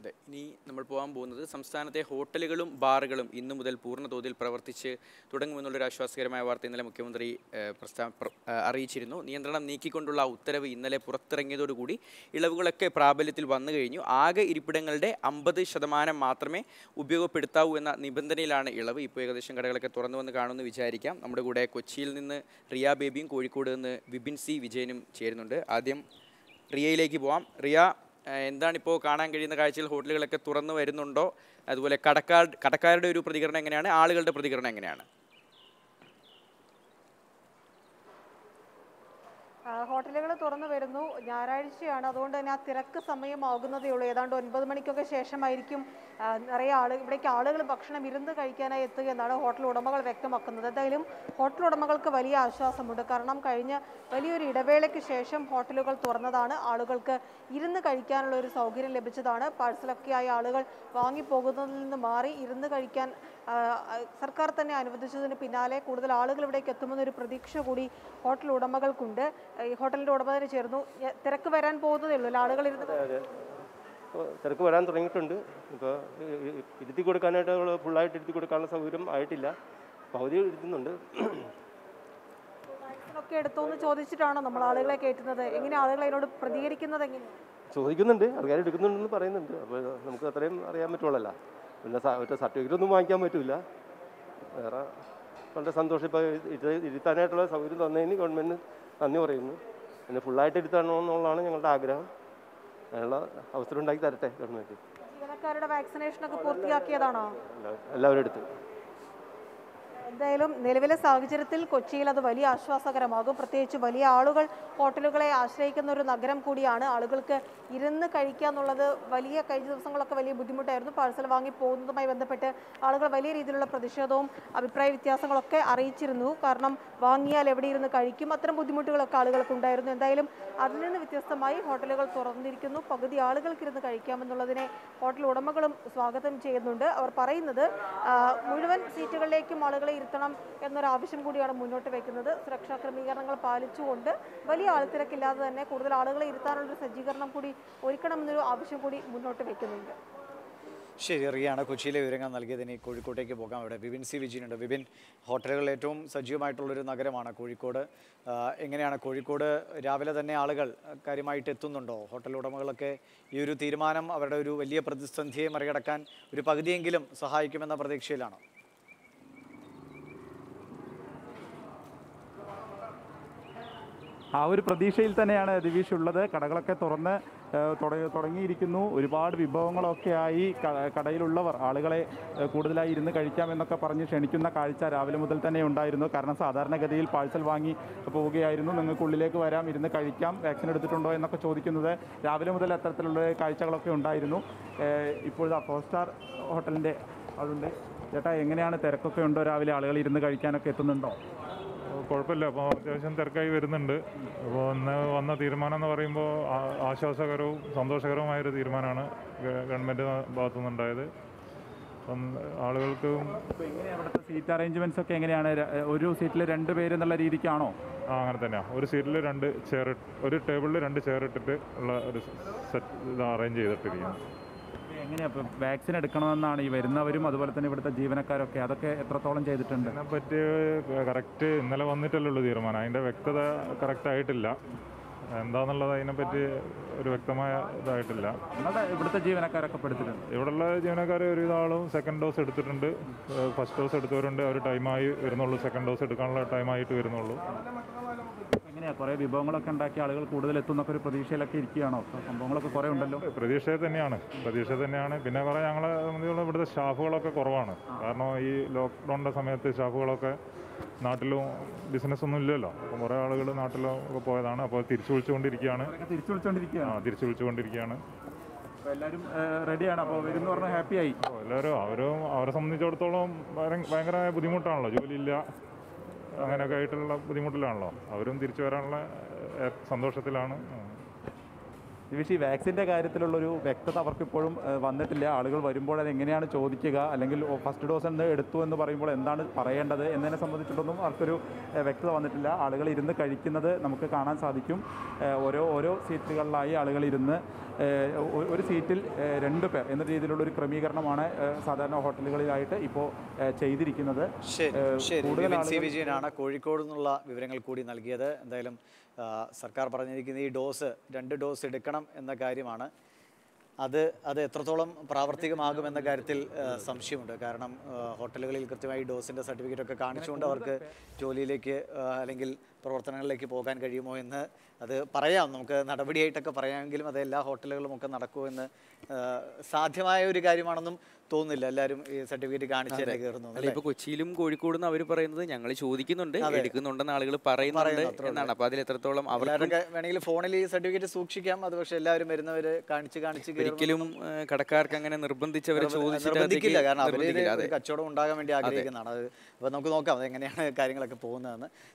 അതെ ഇനി നമ്മൾ പോകാൻ പോകുന്നത് സംസ്ഥാനത്തെ ഹോട്ടലുകളും ബാറുകളും ഇന്നു മുതൽ പൂർണ്ണ തോതിൽ പ്രവർത്തിച്ച് തുടങ്ങുമെന്നുള്ളൊരു ആശ്വാസകരമായ വാർത്ത ഇന്നലെ മുഖ്യമന്ത്രി ഏഹ്, പ്രസ്താ പ്ര- ഏഹ്, അറിയിച്ചിരുന്നു നിയന്ത്രണം നീക്കിക്കൊണ്ടുള്ള ആ ഉത്തരവ് ഇന്നലെ പുറത്തിറങ്ങിയതോടുകൂടി ഇളവുകളൊക്കെ പ്രാബല്യത്തിൽ വന്നു കഴിഞ്ഞു ആകെ ഇരിപ്പിടങ്ങളുടെ അമ്പത് ശതമാനം മാത്രമേ ഉപയോഗപ്പെടുത്താവൂ എന്ന നിബന്ധനയിലാണ് ഇളവ് ഇപ്പോൾ ഏകദേശം കടകളൊക്കെ തുറന്നുവന്ന് കാണുമെന്ന് വിചാരിക്കാം നമ്മുടെ കൂടെ കൊച്ചിയിൽ നിന്ന് റിയ ബേബിയും കോഴിക്കോട് നിന്ന് വിപിൻ സി വിജയനും ചേരുന്നുണ്ട് ആദ്യം റിയയിലേക്ക് പോവാം റിയ ഏഹ് എന്താണിപ്പോൾ കാണാൻ കഴിയുന്ന കാഴ്ചകൾ ഹോട്ടലുകളൊക്കെ തുറന്നു വരുന്നുണ്ടോ അതുപോലെ കടക്കാർ കടക്കാരുടെ ഒരു പ്രതികരണം എങ്ങനെയാണ് ആളുകളുടെ പ്രതികരണം എങ്ങനെയാണ് ഹോട്ടലുകൾ തുറന്നു വരുന്നു ഞായറാഴ്ചയാണ് അതുകൊണ്ട് തന്നെ ആ തിരക്ക് സമയമാകുന്നതേ ഉള്ളൂ ഏതാണ്ട് ഒൻപത് മണിക്കൊക്കെ ശേഷമായിരിക്കും ആ, നിറയെ ആള് ഇവിടേക്ക് ആളുകൾ ഭക്ഷണം ഇരുന്ന് കഴിക്കാനായി എത്തുക എന്നാണ് ഹോട്ടൽ ഉടമകൾ വ്യക്തമാക്കുന്നത് എന്തായാലും ഹോട്ടൽ ഉടമകൾക്ക് വലിയ ആശ്വാസമുണ്ട് കാരണം കഴിഞ്ഞ വലിയൊരു ഇടവേളയ്ക്ക് ശേഷം ഹോട്ടലുകൾ തുറന്നതാണ് ആളുകൾക്ക് ഇരുന്ന് കഴിക്കാനുള്ള ഒരു സൗകര്യം ലഭിച്ചതാണ് പാഴ്സലൊക്കെ ആയി ആളുകൾ വാങ്ങിപ്പോകുന്നതിൽ നിന്ന് മാറി ഇരുന്ന് കഴിക്കാൻ ആ, ആ, സർക്കാർ തന്നെ അനുവദിച്ചതിന് പിന്നാലെ കൂടുതൽ ആളുകൾ ഇവിടേക്ക് എത്തുമെന്നൊരു പ്രതീക്ഷ കൂടി ഹോട്ടൽ ഉടമകൾക്കുണ്ട് ഈ ഹോട്ടലിന്റെ ഉടമ തന്നെ ചേർന്നു ഞ- തിരക്ക് വരാൻ പോകുന്നതേ ഉള്ളൂ അല്ലേ? ആളുകൾ ഇരുന്ന് അതെ ഇപ്പോൾ തിരക്ക് വരാൻ തുടങ്ങിയിട്ടുണ്ട് ഇപ്പോൾ ഇരുത്തി കൊടുക്കാനായിട്ട് നമ്മൾ ഫുള്ളായിട്ട് ഇരുത്തി കൊടുക്കാനുള്ള സൗകര്യം ആയിട്ടില്ല പകുതി ഇരുത്തുന്നുണ്ട് ഒക്കെ എടുത്തോ എന്ന് ചോദിച്ചിട്ടാണോ നമ്മൾ ആളുകളെ കയറ്റുന്നത് എങ്ങനെ ആളുകൾ അതിനോട് പ്രതികരിക്കുന്നത് എങ്ങനെയാണ് ചോദിക്കുന്നുണ്ട് ആൾക്കാർ എടുക്കുന്നുണ്ടെന്ന് പറയുന്നുണ്ട് അപ്പോൾ നമുക്ക് അത്രയും അറിയാൻ പറ്റുള്ളല്ലോ പിന്നെ സ- മറ്റേ സർട്ടിഫിക്കറ്റ് ഒന്നും വാങ്ങിക്കാൻ പറ്റില്ല വേറെ വളരെ സന്തോഷം ഇപ്പോൾ ഇത് ഇരുത്താനായിട്ടുള്ള സൗകര്യം തന്നതിന് ഗവൺമെൻറ് നന്ദി പറയുന്നു പിന്നെ ഫുള്ളായിട്ട് ഇരുത്തണമെന്നുള്ളതാണ് ഞങ്ങളുടെ ആഗ്രഹം അതിനുള്ള അവസരം ഉണ്ടാക്കി തരട്ടെ ഗവൺമെൻറ് ജീവനക്കാരുടെ വാക്സിനേഷൻ ഒക്കെ പൂർത്തിയാക്കിയതാണോ എല്ലാവരും എടുത്ത് എന്തായാലും നിലവിലെ സാഹചര്യത്തിൽ കൊച്ചിയിൽ അത് വലിയ ആശ്വാസകരമാകും പ്രത്യേകിച്ച് വലിയ ആളുകൾ ഹോട്ടലുകളെ ആശ്രയിക്കുന്ന ഒരു നഗരം കൂടിയാണ് ആളുകൾക്ക് ഇരുന്ന് കഴിക്കുക എന്നുള്ളത് വലിയ കഴിഞ്ഞ ദിവസങ്ങളൊക്കെ വലിയ ബുദ്ധിമുട്ടായിരുന്നു പാഴ്സൽ വാങ്ങി പോകുന്നതുമായി ബന്ധപ്പെട്ട് ആളുകൾ വലിയ രീതിയിലുള്ള പ്രതിഷേധവും അഭിപ്രായ വ്യത്യാസങ്ങളൊക്കെ അറിയിച്ചിരുന്നു കാരണം വാങ്ങിയാൽ എവിടെ ഇരുന്ന് കഴിക്കും അത്തരം ബുദ്ധിമുട്ടുകളൊക്കെ ആളുകൾക്ക് ഉണ്ടായിരുന്നു എന്തായാലും അതിൽ നിന്ന് വ്യത്യസ്തമായി ഹോട്ടലുകൾ തുറന്നിരിക്കുന്നു പകുതി ആളുകൾക്ക് ഇരുന്ന് കഴിക്കാമെന്നുള്ളതിനെ ഹോട്ടൽ ഉടമകളും സ്വാഗതം ചെയ്യുന്നുണ്ട് അവർ പറയുന്നത് ആ, മുഴുവൻ സീറ്റുകളിലേക്കും ആളുകളെ ഇരുത്തണം എന്നൊരു ആവശ്യം കൂടിയാണ് മുന്നോട്ട് വെക്കുന്നത് സുരക്ഷാ ക്രമീകരണങ്ങൾ പാലിച്ചുകൊണ്ട് വലിയ ആൾത്തിരക്കില്ലാതെ തന്നെ കൂടുതൽ ആളുകളെ ഇരുത്താനുള്ളൊരു സജ്ജീകരണം കൂടി ഒരുക്കണമെന്നൊരു ആവശ്യം കൂടി മുന്നോട്ട് വെക്കുന്നുണ്ട് ശരി റിയാണ് കൊച്ചിയിലെ വിവരങ്ങൾ നൽകിയതിന് കോഴിക്കോട്ടേക്ക് പോകാം ഇവിടെ വിപിൻ സി വിജയനുണ്ട് വിപിൻ ഹോട്ടലുകൾ ഏറ്റവും സജീവമായിട്ടുള്ളൊരു നഗരമാണ് കോഴിക്കോട് ആ, എങ്ങനെയാണ് കോഴിക്കോട് രാവിലെ തന്നെ ആളുകൾ കാര്യമായിട്ട് എത്തുന്നുണ്ടോ ഹോട്ടൽ ഉടമകളൊക്കെ ഈ ഒരു തീരുമാനം അവരുടെ ഒരു വലിയ പ്രതിസന്ധിയെ മറികടക്കാൻ ഒരു പകുതിയെങ്കിലും സഹായിക്കുമെന്ന പ്രതീക്ഷയിലാണോ ആ ഒരു പ്രതീക്ഷയിൽ തന്നെയാണ് ദിവീഷ് ഉള്ളത് കടകളൊക്കെ തുറന്ന് ഏഹ്, തുട- തുടങ്ങിയിരിക്കുന്നു ഒരുപാട് വിഭവങ്ങളൊക്കെ ആയി ക- കടയിലുള്ളവർ ആളുകളെ ഏഹ്, കൂടുതലായി ഇരുന്ന് കഴിക്കാമെന്നൊക്കെ പറഞ്ഞ് ക്ഷണിക്കുന്ന കാഴ്ച രാവിലെ മുതൽ തന്നെ ഉണ്ടായിരുന്നു കാരണം സാധാരണഗതിയിൽ പാഴ്സൽ വാങ്ങി പോവുകയായിരുന്നു നിങ്ങൾക്ക് ഉള്ളിലേക്ക് വരാം ഇരുന്ന് കഴിക്കാം വാക്സിൻ എടുത്തിട്ടുണ്ടോ എന്നൊക്കെ ചോദിക്കുന്നത് രാവിലെ മുതൽ അത്തരത്തിലുള്ള കാഴ്ചകളൊക്കെ ഉണ്ടായിരുന്നു ഏഹ്, ഇപ്പോഴത്തെ ഫോർ സ്റ്റാർ ഹോട്ടലിൻ്റെ അതുണ്ട് ചേട്ടാ എങ്ങനെയാണ് തിരക്കൊക്കെ ഉണ്ടോ രാവിലെ ആളുകൾ ഇരുന്ന് കഴിക്കാനൊക്കെ എത്തുന്നുണ്ടോ കുഴപ്പമില്ല അപ്പോൾ അത്യാവശ്യം തിരക്കായി വരുന്നുണ്ട് അപ്പോൾ ഇന്ന് വന്ന തീരുമാനം എന്ന് പറയുമ്പോൾ ആ- ആശ്വാസകരവും സന്തോഷകരവുമായൊരു തീരുമാനമാണ് ഗ- ഗവൺമെൻറ് ഭാഗത്തു നിന്നുണ്ടായത് അപ്പം ആളുകൾക്ക് അപ്പോൾ എങ്ങനെയാണ് അവിടുത്തെ സീറ്റ് അറേഞ്ച്മെന്റ്സ് ഒക്കെ എങ്ങനെയാണ് ര- ഒരു സീറ്റിൽ രണ്ട് പേര് എന്നുള്ള രീതിക്കാണോ ആ അങ്ങനെ തന്നെയാണ് ഒരു സീറ്റിൽ രണ്ട് ചെയർ ഒരു ടേബിളിൽ രണ്ട് ചെയർ ഇട്ടിട്ട് ഉള്ള ഒരു സെറ്റ് ഇത് അറേഞ്ച് ചെയ്തിട്ടിരിക്കുന്നു എങ്ങനെയാണ് ഇപ്പോൾ വാക്സിൻ എടുക്കണമെന്നാണ് ഈ വരുന്നവരും അതുപോലെ തന്നെ ഇവിടുത്തെ ജീവനക്കാരൊക്കെ അതൊക്കെ എത്രത്തോളം ചെയ്തിട്ടുണ്ട് അതിനെപ്പറ്റി കറക്റ്റ് ഇന്നലെ വന്നിട്ടല്ലേ ഉള്ളൂ തീരുമാനം അതിൻ്റെ വ്യക്തത കറക്റ്റ് ആയിട്ടില്ല എന്താണെന്നുള്ളത് അതിനെപ്പറ്റി ഒരു വ്യക്തമായ ഇതായിട്ടില്ല നിങ്ങളുടെ ഇവിടുത്തെ ജീവനക്കാരൊക്കെ പെടുത്തിട്ടുണ്ട് ഇവിടെയുള്ള ജീവനക്കാർ ഒരുവിധ ആളും സെക്കൻഡ് ഡോസ് എടുത്തിട്ടുണ്ട് ഫസ്റ്റ് ഡോസ് എടുത്തവരുണ്ട് അവർ ടൈമായി വരുന്നുള്ളൂ സെക്കൻഡ് ഡോസ് എടുക്കാനുള്ള ടൈമായിട്ട് വരുന്നുള്ളൂ എങ്ങനെയാണ് കുറേ വിഭവങ്ങളൊക്കെ ഉണ്ടാക്കി ആളുകൾ കൂടുതൽ എത്തുന്നൊക്കെ ഒരു പ്രതീക്ഷയിലൊക്കെ ഇരിക്കുകയാണോ അപ്പോൾ സംഭവങ്ങളൊക്കെ കുറേ ഉണ്ടല്ലോ പ്രതീക്ഷ തന്നെയാണ് പ്രതീക്ഷ തന്നെയാണ് പിന്നെ കുറേ ഞങ്ങളെ സംബന്ധിച്ചുള്ള ഇവിടുത്തെ സ്റ്റാഫുകളൊക്കെ കുറവാണ് കാരണം ഈ ലോക്ക്ഡൗണിൻ്റെ സമയത്ത് സ്റ്റാഫുകളൊക്കെ നാട്ടിലും ബിസിനസ് ഒന്നും ഇല്ലല്ലോ അപ്പം കുറേ ആളുകൾ നാട്ടിലും ഒക്കെ പോയതാണ് അപ്പോൾ തിരിച്ചു വിളിച്ചുകൊണ്ടിരിക്കുകയാണ് അവരൊക്കെ തിരിച്ചു വിളിച്ചുകൊണ്ടിരിക്കുകയാണ് ആ തിരിച്ചു വിളിച്ചുകൊണ്ടിരിക്കുകയാണ് അപ്പോൾ എല്ലാവരും റെഡിയാണ് അപ്പോൾ വരുന്ന പറഞ്ഞാൽ ഹാപ്പിയായി അപ്പോൾ എല്ലാവരും അവരും അവരെ സംബന്ധിച്ചിടത്തോളം ഭയങ്കര ഭയങ്കരമായ ബുദ്ധിമുട്ടാണല്ലോ ജോലിയില്ല അങ്ങനെയൊക്കെ ആയിട്ടുള്ള ബുദ്ധിമുട്ടിലാണല്ലോ അവരും തിരിച്ചു വരാനുള്ള ഏഹ്, സന്തോഷത്തിലാണ് ഉം. ദിവിഷ് ഈ വാക്സിൻ്റെ കാര്യത്തിലുള്ളൊരു വ്യക്തത അവർക്കിപ്പോഴും ഏഹ്, വന്നിട്ടില്ല ആളുകൾ വരുമ്പോൾ അത് എങ്ങനെയാണ് ചോദിക്കുക അല്ലെങ്കിൽ ഓ, ഫസ്റ്റ് ഡോസ് എന്ന് എടുത്തു എന്ന് പറയുമ്പോൾ എന്താണ് പറയേണ്ടത് എന്നതിനെ സംബന്ധിച്ചിട്ടൊന്നും അവർക്കൊരു ഏഹ്, വ്യക്തത വന്നിട്ടില്ല ആളുകൾ ഇരുന്ന് കഴിക്കുന്നത് നമുക്ക് കാണാൻ സാധിക്കും ഏഹ്, ഓരോ ഓരോ സീറ്റുകളിലായി ആളുകൾ ഇരുന്ന് ഏഹ്, ഒ- ഒരു സീറ്റിൽ ഏഹ്, രണ്ട് പേർ എന്ന രീതിയിലുള്ള ഒരു ക്രമീകരണമാണ് ഏഹ്, സാധാരണ ഹോട്ടലുകളിലായിട്ട് ഇപ്പോൾ ഏഹ്, ചെയ്തിരിക്കുന്നത് ശരി ഏഹ്, ശരി കൂടുതൽ വിപിൻ സി ആളുകൾ വിജയനാണ് കോഴിക്കോട് നിന്നുള്ള വിവരങ്ങൾ കൂടി നൽകിയത് എന്തായാലും ആ, സർക്കാർ പറഞ്ഞിരിക്കുന്ന ഈ ഡോസ് രണ്ട് ഡോസ് എടുക്കണം എന്ന കാര്യമാണ് അത് അത് എത്രത്തോളം പ്രാവർത്തികമാകുമെന്ന കാര്യത്തിൽ ആ, സംശയമുണ്ട് കാരണം ആ, ഹോട്ടലുകളിൽ കൃത്യമായി ഡോസിൻ്റെ സർട്ടിഫിക്കറ്റ് ഒക്കെ കാണിച്ചുകൊണ്ട് അവർക്ക് ജോലിയിലേക്ക് ആ, അല്ലെങ്കിൽ പ്രവർത്തനങ്ങളിലേക്ക് പോകാൻ കഴിയുമോ എന്ന് അത് പറയാം നമുക്ക് നടപടിയായിട്ടൊക്കെ പറയാമെങ്കിലും അത് എല്ലാ ഹോട്ടലുകളും ഒക്കെ നടക്കുമെന്ന് ആ, സാധ്യമായ ഒരു കാര്യമാണെന്നും തോന്നുന്നില്ല എല്ലാവരും ഈ സർട്ടിഫിക്കറ്റ് കാണിച്ച് തന്നെ കയറുന്നു അല്ല ഇപ്പൊ കൊച്ചിയിലും കോഴിക്കോടും അവർ പറയുന്നത് ഞങ്ങൾ ചോദിക്കുന്നുണ്ട് എടുക്കുന്നുണ്ടെന്ന് ആളുകൾ പറയുന്നുണ്ട് പറയുന്നു, അത്രേ ഉള്ളൂ. എന്നാണ് അപ്പൊ അതിൽ എത്രത്തോളം അവർക്കും എല്ലാവരുടെ വേണമെങ്കിൽ ഫോണിൽ ഈ സർട്ടിഫിക്കറ്റ് സൂക്ഷിക്കാം അത് പക്ഷേ എല്ലാവരും വരുന്നവര് കാണിച്ച് കാണിച്ച് കയറുമ്പോൾ ഒരിക്കലും ഏഹ്, കടക്കാർക്ക് അങ്ങനെ നിർബന്ധിച്ചവരെ നിർബ- ചോദിച്ചിട്ട് നിർബന്ധിക്കില്ല അതിലേക്ക് കാരണം അവർ നിർബന്ധിക്കില്ല, അതെ. കച്ചവടം ഉണ്ടാകാൻ വേണ്ടി ആഗ്രഹിക്കുന്നതാണ് അത് അപ്പോൾ നമുക്ക് നോക്കാം അത് എങ്ങനെയാണ് കാര്യങ്ങളൊക്കെ പോകുന്നതെന്ന്